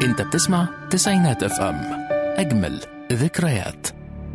انت بتسمع تسعينات اف ام اجمل ذكريات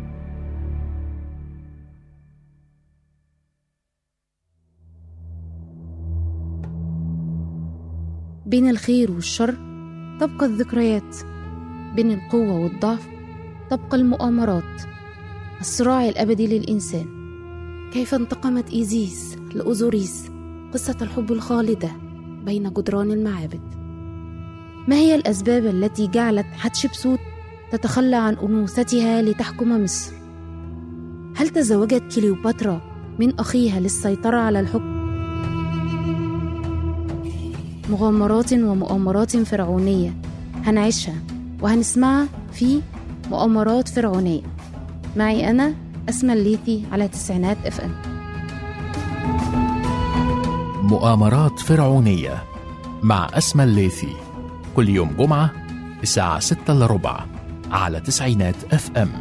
بين الخير والشر تبقى الذكريات بين القوة والضعف تبقى المؤامرات الصراع الأبدي للإنسان كيف انتقمت إيزيس لأوزوريس قصة الحب الخالدة بين جدران المعابد ما هي الأسباب التي جعلت حتشبسوت تتخلى عن أنوثتها لتحكم مصر؟ هل تزوجت كليوباترا من أخيها للسيطرة على الحكم؟ مغامرات ومؤامرات فرعونية هنعيشها وهنسمعها في مؤامرات فرعونية معي أنا أسمى الليثي على تسعينات اف ام مؤامرات فرعونية مع أسمى الليثي كل يوم جمعة الساعة 6 إلا ربع على تسعينات اف ام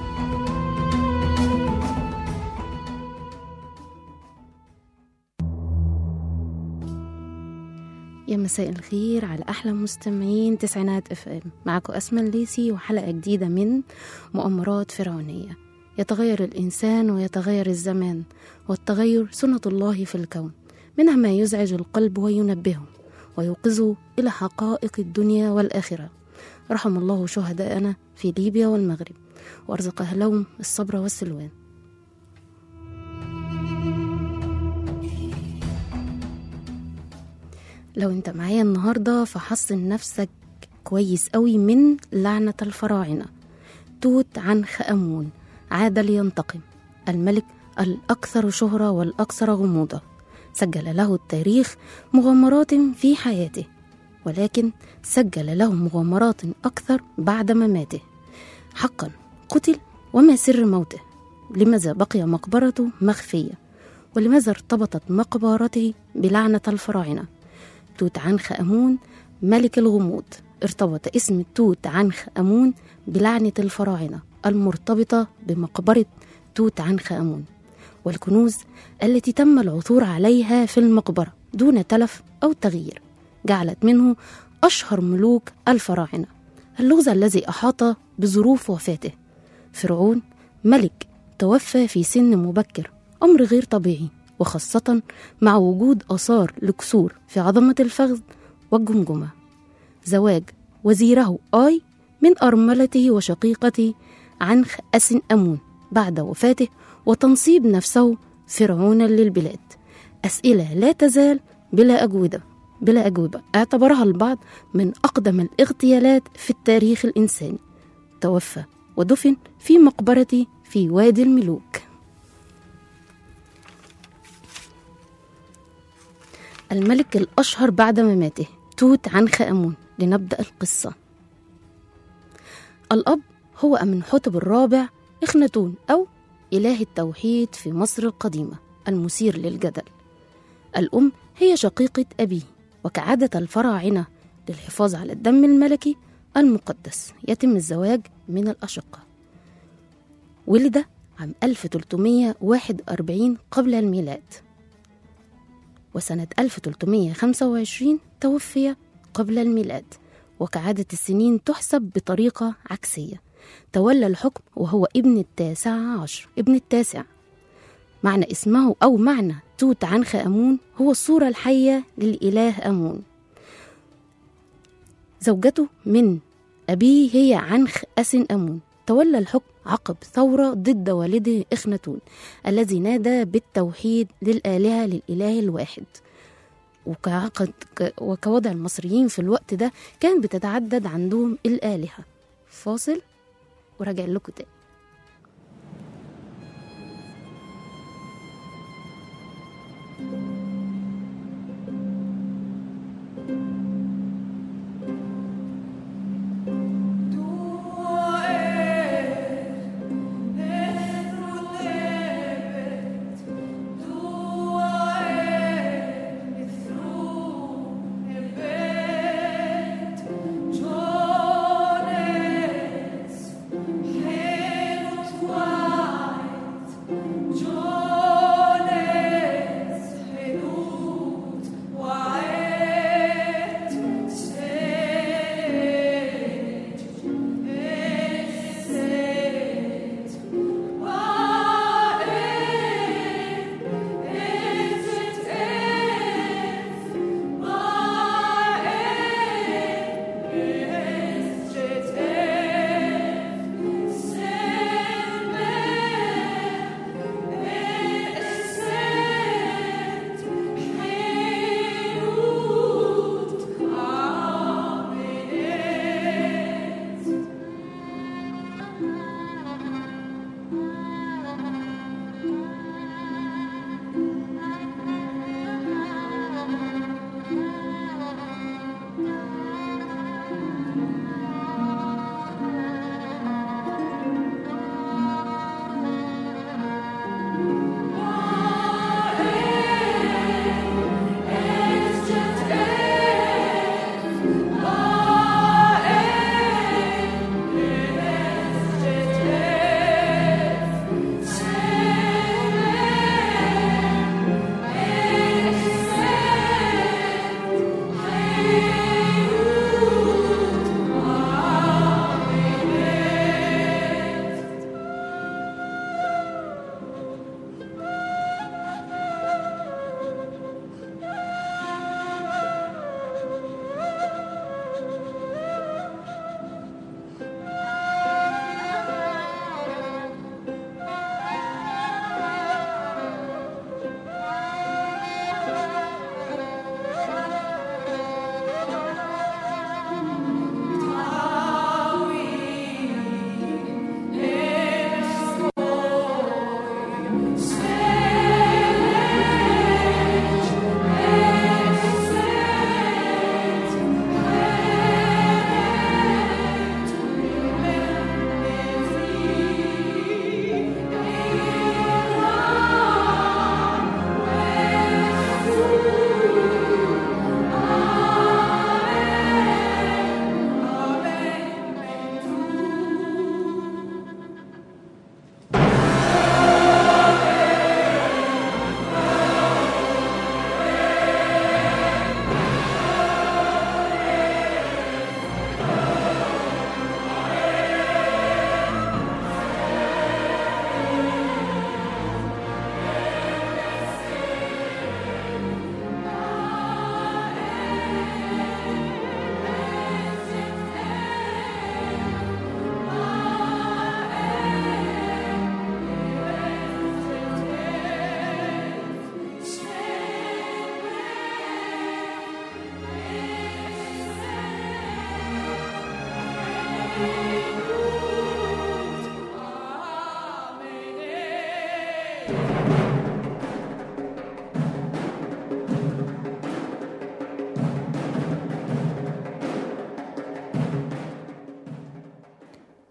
يا مساء الخير على أحلى مستمعين تسعينات اف ام معكم أسمى الليثي وحلقة جديدة من مؤامرات فرعونية يتغير الإنسان ويتغير الزمان والتغير سنة الله في الكون منها ما يزعج القلب وينبهه ويوقظه إلى حقائق الدنيا والآخرة رحم الله شهداءنا في ليبيا والمغرب وأرزق أهلهم الصبر والسلوان لو انت معايا النهاردة فحصن نفسك كويس قوي من لعنة الفراعنة توت عنخ أمون عاد لينتقم الملك الأكثر شهرة والأكثر غموضة سجل له التاريخ مغامرات في حياته ولكن سجل له مغامرات أكثر بعد مماته حقا قتل وما سر موته لماذا بقي مقبرته مخفية ولماذا ارتبطت مقبرته بلعنة الفراعنة توت عنخ أمون ملك الغموض ارتبط اسم توت عنخ أمون بلعنة الفراعنة المرتبطة بمقبرة توت عنخ أمون والكنوز التي تم العثور عليها في المقبرة دون تلف أو تغيير جعلت منه أشهر ملوك الفراعنة اللغز الذي أحاط بظروف وفاته فرعون ملك توفى في سن مبكر أمر غير طبيعي وخاصة مع وجود آثار لكسور في عظمة الفخذ والجمجمة زواج وزيره آي من أرملته وشقيقته عنخ أسن أمون بعد وفاته وتنصيب نفسه فرعونا للبلاد أسئلة لا تزال بلا أجوبة بلا أجوبة اعتبرها البعض من أقدم الاغتيالات في التاريخ الإنساني توفى ودفن في مقبرة في وادي الملوك الملك الأشهر بعد مماته توت عنخ آمون لنبدأ القصة الأب هو أمنحتب الرابع إخناتون أو إله التوحيد في مصر القديمة المثير للجدل الأم هي شقيقة أبيه وكعادة الفراعنة للحفاظ على الدم الملكي المقدس يتم الزواج من الأشقة ولد عام 1341 قبل الميلاد وسنة 1325 توفي قبل الميلاد وكعادة السنين تحسب بطريقة عكسية تولى الحكم وهو ابن التاسع عشر ابن التاسع معنى اسمه أو معنى توت عنخ أمون هو الصورة الحية للإله أمون زوجته من أبيه هي عنخ أسن أمون تولى الحكم عقب ثورة ضد والده إخناتون الذي نادى بالتوحيد للآلهة للإله الواحد وكعقد وكوضع المصريين في الوقت ده كان بتتعدد عندهم الآلهة فاصل وراجع لكم تاني Jones,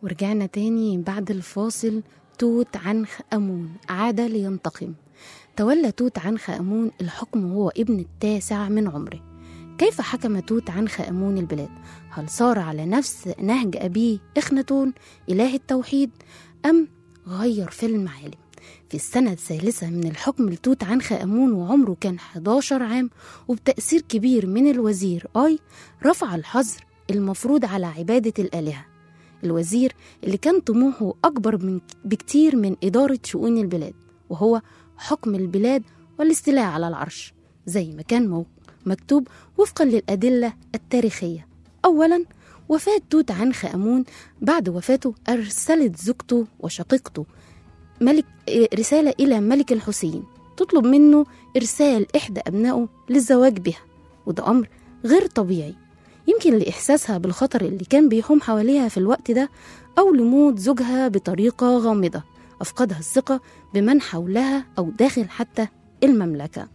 ورجعنا تاني بعد الفاصل توت عنخ أمون عاد لينتقم تولى توت عنخ أمون الحكم وهو ابن التاسع من عمره كيف حكم توت عنخ أمون البلاد؟ هل صار على نفس نهج أبيه إخناتون إله التوحيد أم غير في المعالم؟ في السنة الثالثة من الحكم لتوت عنخ أمون وعمره كان 11 عام وبتأثير كبير من الوزير آي رفع الحظر المفروض على عبادة الآلهة الوزير اللي كان طموحه أكبر من بكتير من إدارة شؤون البلاد وهو حكم البلاد والاستيلاء على العرش زي ما كان مو- مكتوب وفقا للأدلة التاريخية أولا وفاة توت عنخ آمون بعد وفاته أرسلت زوجته وشقيقته ملك إيه، رسالة إلى ملك الحسين تطلب منه إرسال إحدى أبنائه للزواج بها وده أمر غير طبيعي يمكن لإحساسها بالخطر اللي كان بيحوم حواليها في الوقت ده أو لموت زوجها بطريقة غامضة أفقدها الثقة بمن حولها أو داخل حتى المملكة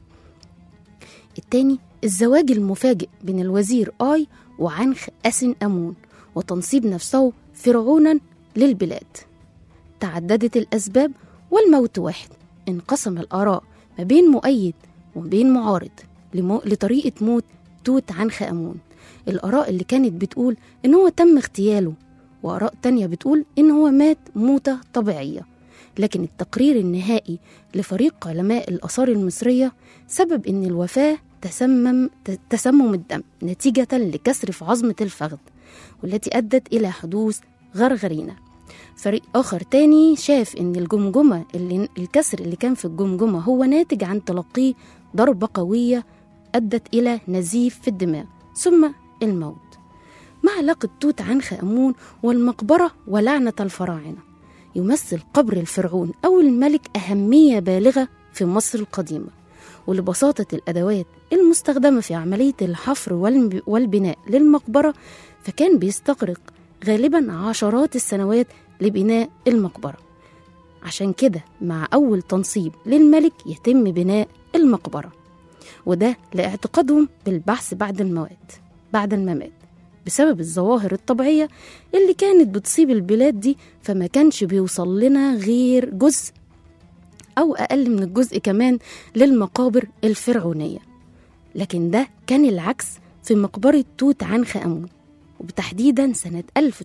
التاني الزواج المفاجئ بين الوزير آي وعنخ أسن أمون وتنصيب نفسه فرعونا للبلاد تعددت الأسباب والموت واحد انقسم الآراء ما بين مؤيد وبين معارض لمو... لطريقة موت توت عنخ آمون الآراء اللي كانت بتقول إن هو تم اغتياله وآراء تانية بتقول إن هو مات موتة طبيعية لكن التقرير النهائي لفريق علماء الآثار المصرية سبب إن الوفاة تسمم ت- تسمم الدم نتيجة لكسر في عظمة الفخذ والتي أدت إلى حدوث غرغرينة فريق آخر تاني شاف إن الجمجمة اللي الكسر اللي كان في الجمجمة هو ناتج عن تلقيه ضربة قوية أدت إلى نزيف في الدماغ ثم الموت ما علاقة توت عنخ آمون والمقبرة ولعنة الفراعنة يمثل قبر الفرعون أو الملك أهمية بالغة في مصر القديمة ولبساطة الأدوات المستخدمة في عملية الحفر والب- والبناء للمقبرة فكان بيستغرق غالبا عشرات السنوات لبناء المقبرة عشان كده مع أول تنصيب للملك يتم بناء المقبرة وده لاعتقادهم بالبحث بعد الموات بعد الممات بسبب الظواهر الطبيعية اللي كانت بتصيب البلاد دي فما كانش بيوصل لنا غير جزء أو أقل من الجزء كمان للمقابر الفرعونية لكن ده كان العكس في مقبرة توت عنخ آمون وبتحديدا سنة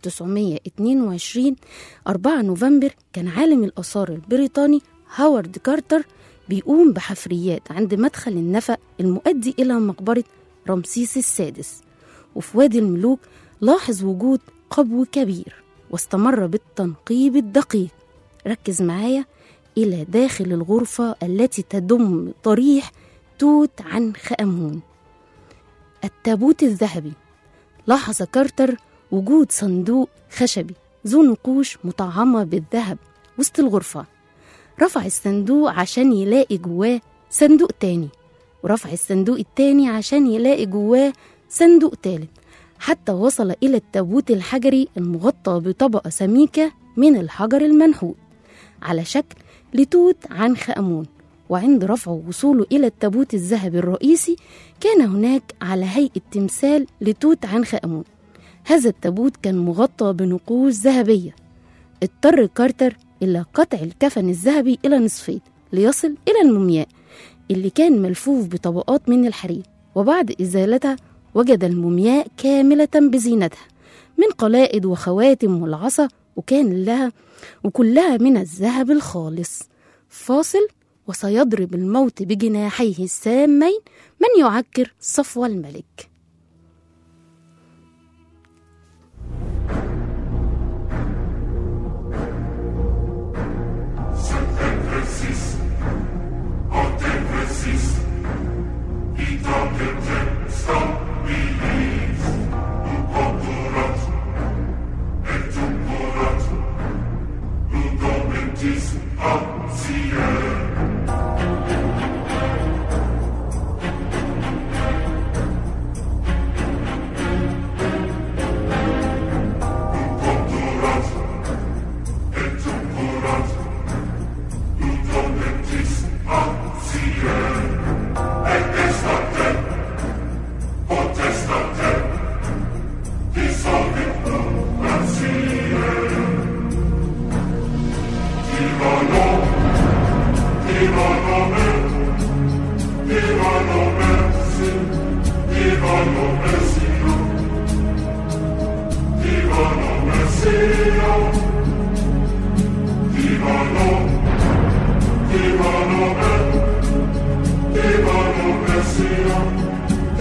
1922 4 نوفمبر كان عالم الآثار البريطاني هاورد كارتر بيقوم بحفريات عند مدخل النفق المؤدي إلى مقبرة رمسيس السادس وفي وادي الملوك لاحظ وجود قبو كبير واستمر بالتنقيب الدقيق ركز معايا إلى داخل الغرفة التي تضم ضريح توت عنخ آمون التابوت الذهبي لاحظ كارتر وجود صندوق خشبي ذو نقوش مطعمة بالذهب وسط الغرفة رفع الصندوق عشان يلاقي جواه صندوق تاني ورفع الصندوق التاني عشان يلاقي جواه صندوق تالت حتى وصل إلى التابوت الحجري المغطى بطبقة سميكة من الحجر المنحوت على شكل لتوت عنخ آمون وعند رفعه ووصوله إلى التابوت الذهبي الرئيسي كان هناك على هيئة تمثال لتوت عنخ آمون هذا التابوت كان مغطى بنقوش ذهبية اضطر كارتر إلى قطع الكفن الذهبي إلى نصفين ليصل إلى المومياء اللي كان ملفوف بطبقات من الحرير وبعد إزالتها وجد المومياء كاملة بزينتها من قلائد وخواتم والعصا وكان لها وكلها من الذهب الخالص فاصل وسيضرب الموت بجناحيه السامين من يعكر صفو الملك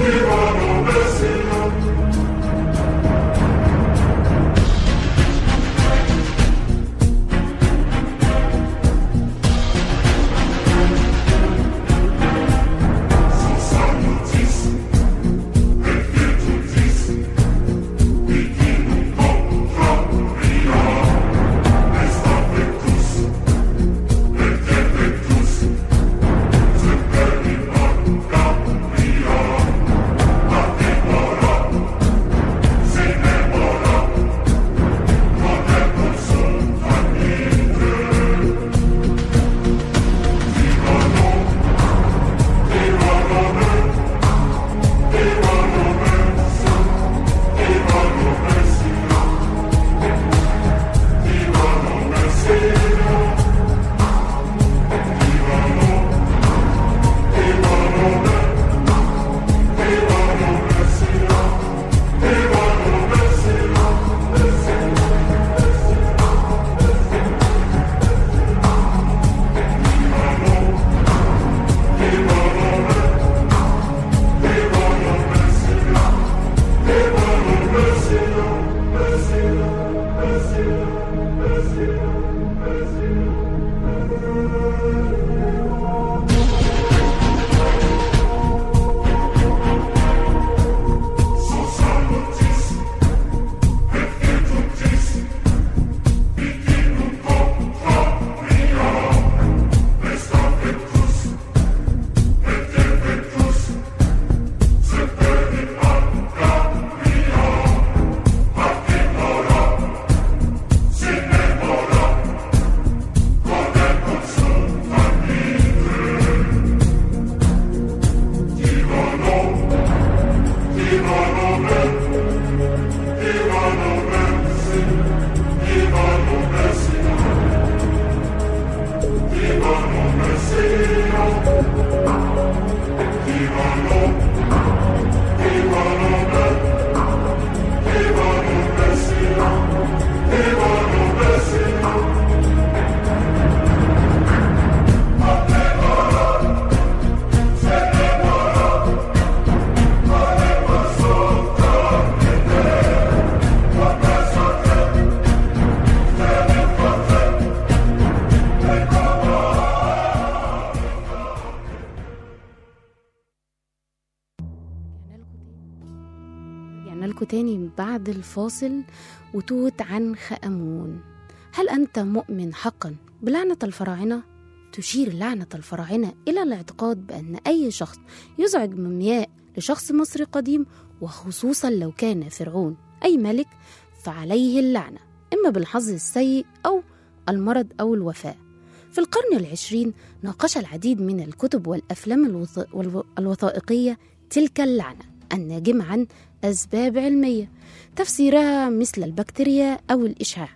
رجعنا لكم تاني بعد الفاصل وتوت عنخ أمون هل أنت مؤمن حقا بلعنة الفراعنة؟ تشير لعنة الفراعنة إلى الاعتقاد بأن أي شخص يزعج مومياء لشخص مصري قديم وخصوصا لو كان فرعون أي ملك فعليه اللعنة إما بالحظ السيء أو المرض أو الوفاة في القرن العشرين ناقش العديد من الكتب والأفلام الوث... والو- الوثائقية تلك اللعنة الناجمة عن أسباب علمية تفسيرها مثل البكتيريا أو الإشعاع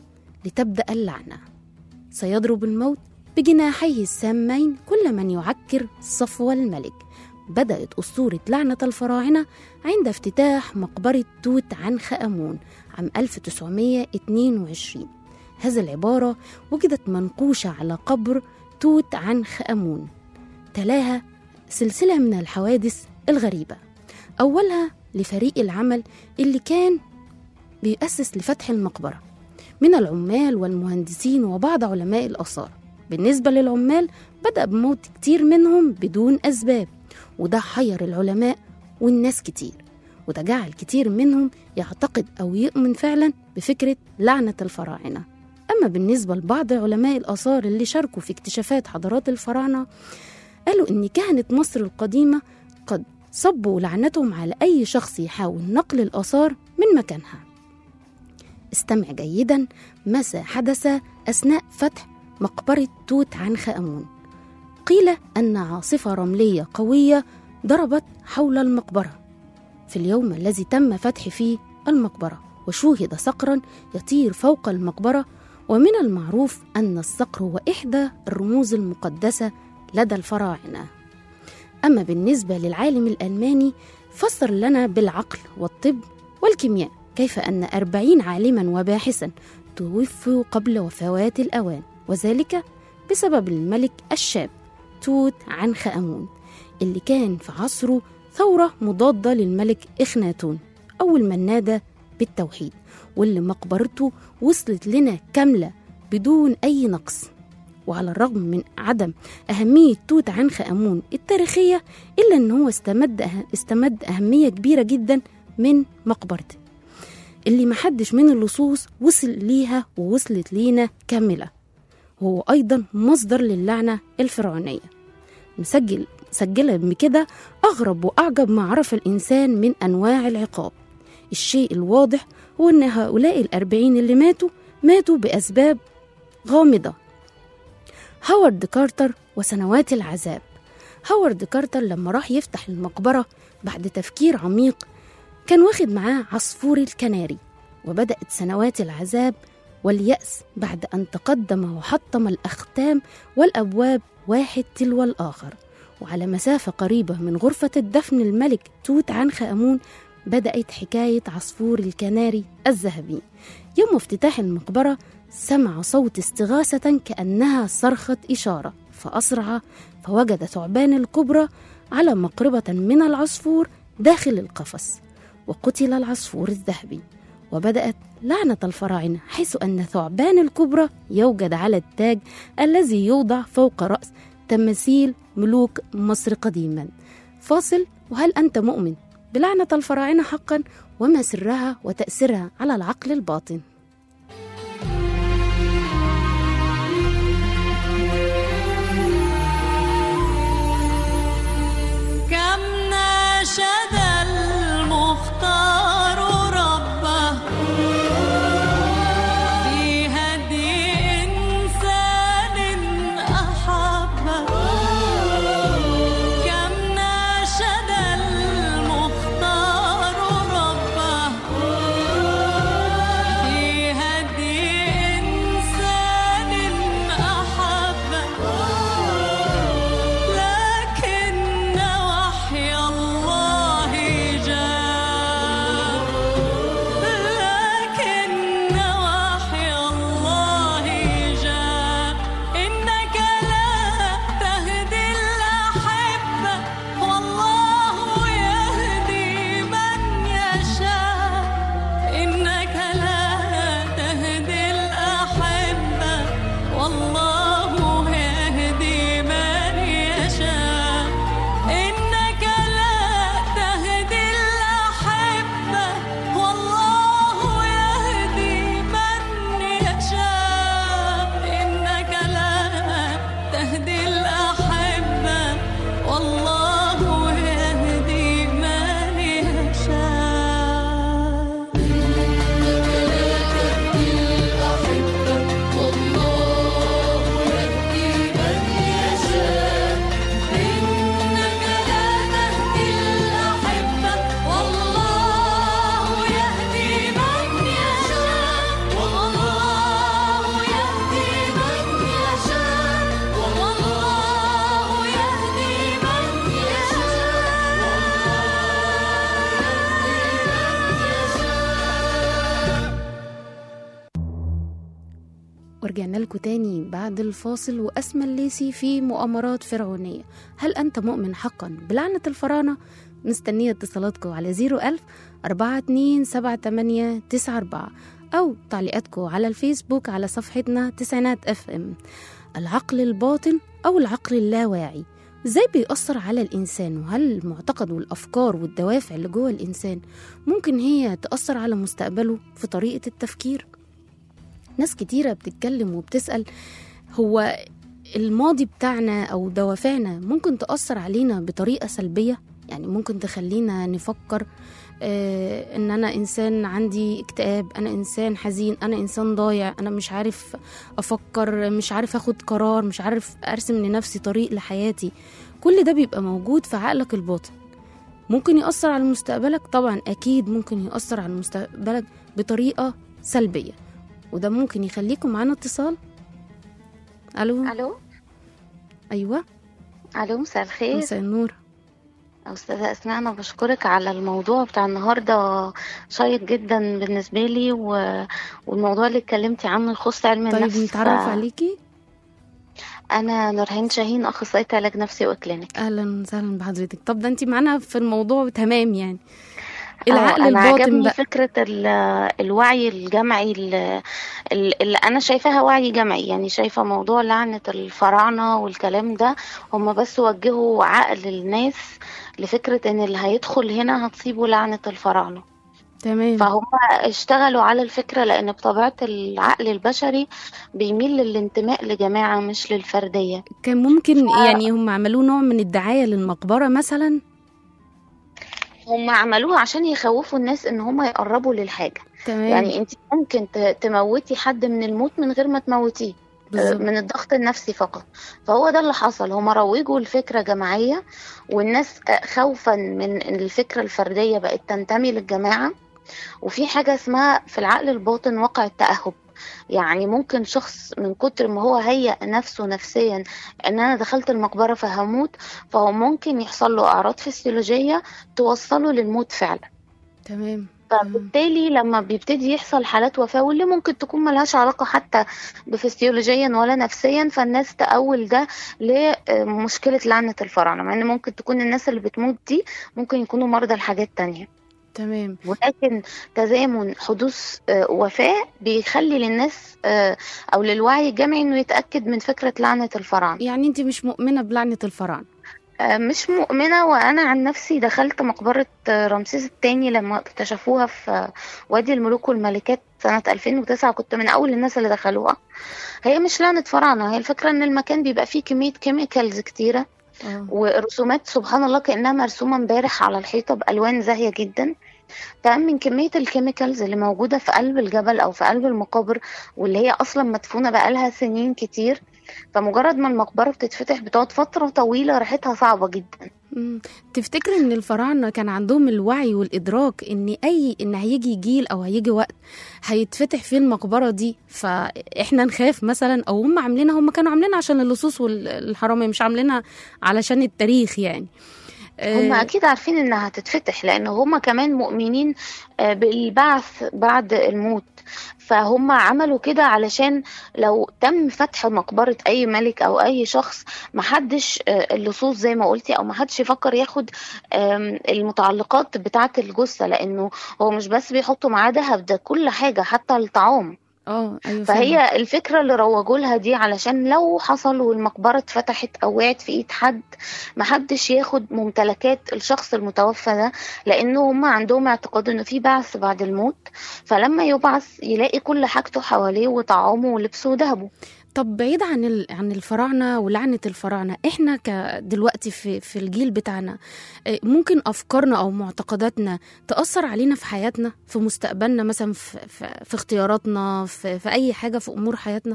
لتبدأ اللعنة سيضرب الموت بجناحيه السامين كل من يعكر صفو الملك بدأت أسطورة لعنة الفراعنة عند افتتاح مقبرة توت عنخ آمون عام 1922 هذه العبارة وجدت منقوشة على قبر توت عنخ آمون تلاها سلسلة من الحوادث الغريبة أولها لفريق العمل اللي كان بيأسس لفتح المقبرة من العمال والمهندسين وبعض علماء الآثار بالنسبة للعمال بدأ بموت كتير منهم بدون أسباب وده حير العلماء والناس كتير وده جعل كتير منهم يعتقد أو يؤمن فعلا بفكرة لعنة الفراعنة أما بالنسبة لبعض علماء الآثار اللي شاركوا في اكتشافات حضارات الفراعنة قالوا إن كهنة مصر القديمة قد صبوا لعنتهم على أي شخص يحاول نقل الآثار من مكانها استمع جيدا ماذا حدث أثناء فتح مقبرة توت عنخ آمون قيل أن عاصفة رملية قوية ضربت حول المقبرة في اليوم الذي تم فتح فيه المقبرة وشوهد صقرا يطير فوق المقبرة ومن المعروف أن الصقر هو إحدى الرموز المقدسة لدى الفراعنة أما بالنسبة للعالم الألماني فسر لنا بالعقل والطب والكيمياء كيف أن أربعين عالما وباحثا توفوا قبل وفوات الأوان وذلك بسبب الملك الشاب توت عنخ آمون اللي كان في عصره ثورة مضادة للملك إخناتون أول من نادى بالتوحيد واللي مقبرته وصلت لنا كاملة بدون أي نقص وعلى الرغم من عدم أهمية توت عنخ آمون التاريخية إلا أن هو استمد, أه- استمد أهمية كبيرة جدا من مقبرته اللي محدش من اللصوص وصل ليها ووصلت لينا كاملة وهو أيضا مصدر للعنة الفرعونية مسجل سجل بكده أغرب وأعجب ما عرف الإنسان من أنواع العقاب الشيء الواضح هو أن هؤلاء الأربعين اللي ماتوا ماتوا بأسباب غامضة هوارد كارتر وسنوات العذاب هوارد كارتر لما راح يفتح المقبرة بعد تفكير عميق كان واخد معاه عصفور الكناري وبدأت سنوات العذاب واليأس بعد أن تقدم وحطم الأختام والأبواب واحد تلو الآخر وعلى مسافة قريبة من غرفة الدفن الملك توت عنخ آمون بدأت حكاية عصفور الكناري الذهبي يوم افتتاح المقبرة سمع صوت استغاثة كأنها صرخة إشارة فأسرع فوجد ثعبان الكبرى على مقربة من العصفور داخل القفص وقتل العصفور الذهبي وبدأت لعنة الفراعنة حيث أن ثعبان الكبرى يوجد على التاج الذي يوضع فوق رأس تماثيل ملوك مصر قديما فاصل وهل أنت مؤمن بلعنة الفراعنة حقا وما سرها وتأثيرها على العقل الباطن كم ناشد المختار ربه في هدي إنسان أحبه كم ناشد المختار ربه في هدي إنسان أحبه لكن وحي الله جاء لكن وحي الله جاء إنك لا تهدي الأحبة والله يهدي من يشاء إنك لا تهدي الأحبة والله يهدي من يشاء إنك لا تهدي الأحبة والله يهدي من يشاء إنك لا تهدي الأحبة والله يهدي من يشاء إنك لا تهدي الأحبة والله يهدي من يشاء والله يهدي من يشاء والله يهدي من يشاء ورجعنا لكم تاني بعد الفاصل وأسمى الليسي في مؤامرات فرعونية هل أنت مؤمن حقا بلعنة الفراعنة؟ مستنية اتصالاتكم على 01000 427894 أو تعليقاتكم على الفيسبوك على صفحتنا تسعينات اف ام العقل الباطن أو العقل اللاواعي ازاي بيأثر على الإنسان وهل المعتقد والأفكار والدوافع اللي جوه الإنسان ممكن هي تأثر على مستقبله في طريقة التفكير ناس كتيرة بتتكلم وبتسأل هو الماضي بتاعنا أو دوافعنا ممكن تأثر علينا بطريقة سلبية يعني ممكن تخلينا نفكر آه ان انا انسان عندي اكتئاب انا انسان حزين انا انسان ضايع انا مش عارف افكر مش عارف اخد قرار مش عارف ارسم لنفسي طريق لحياتي كل ده بيبقى موجود في عقلك الباطن ممكن يأثر على مستقبلك طبعا أكيد ممكن يأثر على مستقبلك بطريقة سلبية وده ممكن يخليكم معانا اتصال ألو الو أيوة الو مساء الخير مساء النور استاذه اسماء انا بشكرك على الموضوع بتاع النهارده شيق جدا بالنسبه لي و... والموضوع اللي اتكلمتي عنه يخص علم طيب النفس نتعرف ف- عليكي انا نورهان شاهين اخصائيه علاج نفسي وكلينيك اهلا وسهلا بحضرتك طب ده انت معانا في الموضوع تمام يعني آه، العقل انا الباطن عجبني بقى فكره ال- الوعي الجمعي ال- ال- اللي انا شايفاها وعي جمعي يعني شايفه موضوع لعنه الفراعنه والكلام ده هم بس وجهوا عقل الناس لفكره ان اللي هيدخل هنا هتصيبه لعنه الفراعنه تمام فهم اشتغلوا على الفكره لان بطبيعه العقل البشري بيميل للانتماء لجماعه مش للفرديه كان ممكن يعني هم عملوه نوع من الدعاية للمقبرة مثلا هم عملوها عشان يخوفوا الناس ان هم يقربوا للحاجه تمام يعني انت ممكن ت- تموتي حد من الموت من غير ما تموتيه بالظبط. من الضغط النفسي فقط فهو ده اللي حصل هم روجوا الفكرة جماعية والناس خوفا من إن الفكرة الفردية بقت تنتمي للجماعة وفي حاجة اسمها في العقل الباطن واقع التأهب يعني ممكن شخص من كتر ما هو هيأ نفسه نفسيا ان انا دخلت المقبرة فهموت فهو ممكن يحصل له اعراض فسيولوجية توصله للموت فعلا تمام فبالتالي لما بيبتدي يحصل حالات وفاة واللي ممكن تكون ملهاش علاقة حتى بفسيولوجيا ولا نفسيا فالناس تأول ده لمشكلة لعنة الفراعنة مع ان ممكن تكون الناس اللي بتموت دي ممكن يكونوا مرضى لحاجات تانية تمام ولكن تزامن حدوث آه، وفاة بيخلي للناس آه، او للوعي الجمعي انه يتأكد من فكرة لعنة الفراعنة يعني انت مش مؤمنة بلعنة الفراعنة آه، مش مؤمنة وأنا عن نفسي دخلت مقبرة آه، رمسيس الثاني لما اكتشفوها في آه، وادي الملوك والملكات سنة 2009 كنت من أول الناس اللي دخلوها هي مش لعنة فراعنة هي الفكرة إن المكان بيبقى فيه كمية كيميكالز كتيرة اه ورسومات سبحان الله كأنها مرسومة امبارح على الحيطة بألوان زاهية جدا فمن كمية الكيميكالز اللي موجودة في قلب الجبل أو في قلب المقابر واللي هي أصلا مدفونة بقالها سنين كتير فمجرد ما المقبرة بتتفتح بتقعد فترة طويلة ريحتها صعبة جدا مم. تفتكر ان الفراعنه كان عندهم الوعي والادراك ان اي ان هيجي جيل او هيجي وقت هيتفتح فيه المقبره دي فاحنا نخاف مثلا او هم عاملينها هم كانوا عاملينها عشان اللصوص والحراميه مش عاملينها علشان التاريخ يعني هم آه، اكيد عارفين انها هتتفتح لان هم كمان مؤمنين آه، بالبعث بعد الموت فهم عملوا كده علشان لو تم فتح مقبرة اي ملك او اي شخص محدش آه، اللصوص زي ما قلتي او محدش يفكر ياخد آم، المتعلقات بتاعة الجثة لانه هو مش بس بيحطوا معاه دهب ده كل حاجة حتى الطعام اه ايوه فعلا. فهي الفكرة اللي روجوا لها دي علشان لو حصل والمقبرة اتفتحت أو وقعت في إيد حد محدش ياخد ممتلكات الشخص المتوفى ده لأنه هم عندهم اعتقاد إنه في بعث بعد الموت فلما يبعث يلاقي كل حاجته حواليه وطعامه ولبسه وذهبه طب بعيد عن ال... عن الفراعنه ولعنه الفراعنه احنا ك دلوقتي في في الجيل بتاعنا آه، ممكن افكارنا او معتقداتنا تاثر علينا في حياتنا في مستقبلنا مثلا في في, في اختياراتنا في, في اي حاجه في امور حياتنا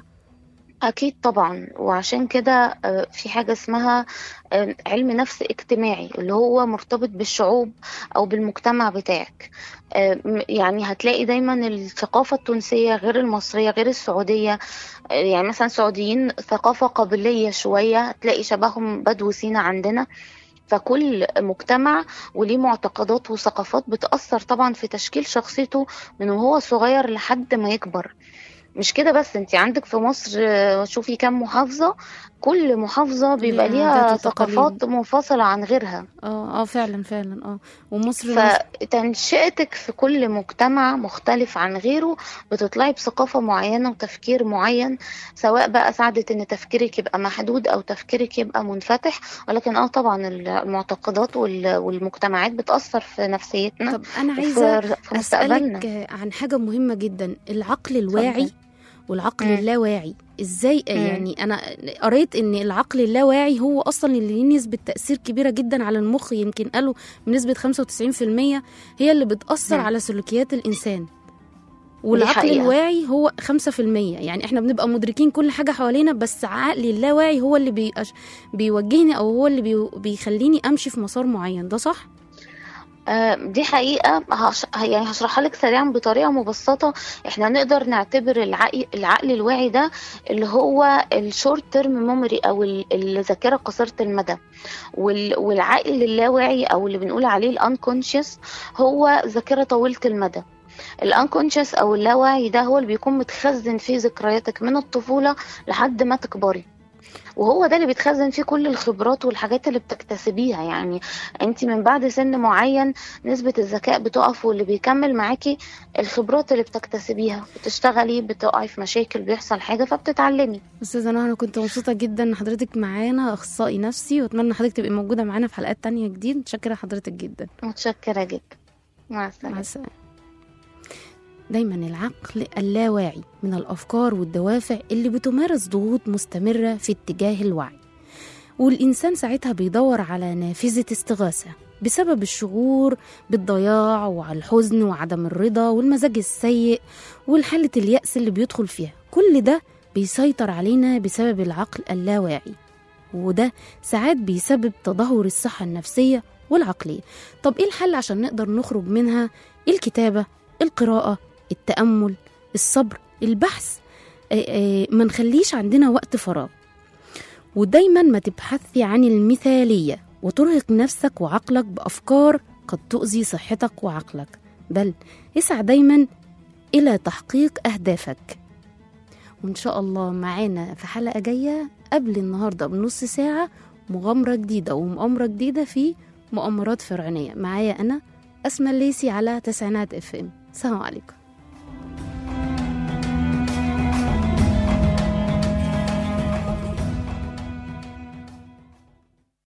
أكيد طبعا وعشان كده آه، في حاجة اسمها آه، علم نفس اجتماعي اللي هو مرتبط بالشعوب أو بالمجتمع بتاعك آه، م- يعني هتلاقي دايما الثقافة التونسية غير المصرية غير السعودية آه، يعني مثلا السعوديين ثقافة قبلية شوية هتلاقي شبههم بدو سينا عندنا فكل مجتمع وليه معتقدات وثقافات بتأثر طبعا في تشكيل شخصيته من وهو صغير لحد ما يكبر مش كده بس انت عندك في مصر آه، شوفي كم محافظة كل محافظة بيبقى ليها عادات ليها وتقاليد. ثقافات منفصلة عن غيرها اه اه فعلا فعلا اه ومصر فتنشئتك في كل مجتمع مختلف عن غيره بتطلعي بثقافة معينة وتفكير معين سواء بقى ساعدت ان تفكيرك يبقى محدود او تفكيرك يبقى منفتح ولكن اه طبعا المعتقدات وال- والمجتمعات بتأثر في نفسيتنا طب انا عايزه وفي في مستقبلنا اسالك عن حاجه مهمه جدا العقل الواعي اتفضل. والعقل مم. اللاواعي ازاي مم. يعني انا قريت ان العقل اللاواعي هو اصلا اللي ليه نسبه تاثير كبيره جدا على المخ يمكن قالوا بنسبه 95% هي اللي بتاثر مم. على سلوكيات الانسان والعقل حقيقة. الواعي هو 5% يعني احنا بنبقى مدركين كل حاجه حوالينا بس عقلي اللاواعي هو اللي بيأش بيوجهني او هو اللي بي بيخليني امشي في مسار معين ده صح آه، دي حقيقة هش... يعني هشرحها لك سريعا بطريقة مبسطة احنا نقدر نعتبر العقل, العقل الواعي ده اللي هو الشورت تيرم ميموري او ال- الذاكرة قصيرة المدى وال... والعقل اللاواعي او اللي بنقول عليه الانكونشس هو ذاكرة طويلة المدى الانكونشس او اللاواعي ده هو اللي بيكون متخزن فيه ذكرياتك من الطفولة لحد ما تكبري وهو ده اللي بيتخزن فيه كل الخبرات والحاجات اللي بتكتسبيها يعني انت من بعد سن معين نسبة الذكاء بتقف واللي بيكمل معاكي الخبرات اللي بتكتسبيها بتشتغلي بتقعي في مشاكل بيحصل حاجة فبتتعلمي استاذه نهى انا كنت مبسوطه جدا ان حضرتك معانا اخصائي نفسي واتمنى حضرتك تبقي موجوده معانا في حلقات تانية جديد متشكره حضرتك جدا متشكرة جدا مع السلامة مع السلامه دايما العقل اللاواعي من الافكار والدوافع اللي بتمارس ضغوط مستمره في اتجاه الوعي والانسان ساعتها بيدور على نافذه استغاثه بسبب الشعور بالضياع وعلى الحزن وعدم الرضا والمزاج السيء والحالة اليأس اللي بيدخل فيها كل ده بيسيطر علينا بسبب العقل اللاواعي وده ساعات بيسبب تدهور الصحة النفسية والعقلية طب ايه الحل عشان نقدر نخرج منها الكتابة القراءة التأمل الصبر البحث آه، آه، ما نخليش عندنا وقت فراغ ودايما ما تبحثي عن المثالية وترهق نفسك وعقلك بأفكار قد تؤذي صحتك وعقلك بل اسعى دايما إلى تحقيق أهدافك وإن شاء الله معانا في حلقة جاية قبل النهاردة بنص ساعة مغامرة جديدة ومؤامرة جديدة في مؤامرات فرعونية معايا أنا أسمى الليسي على تسعينات اف ام السلام عليكم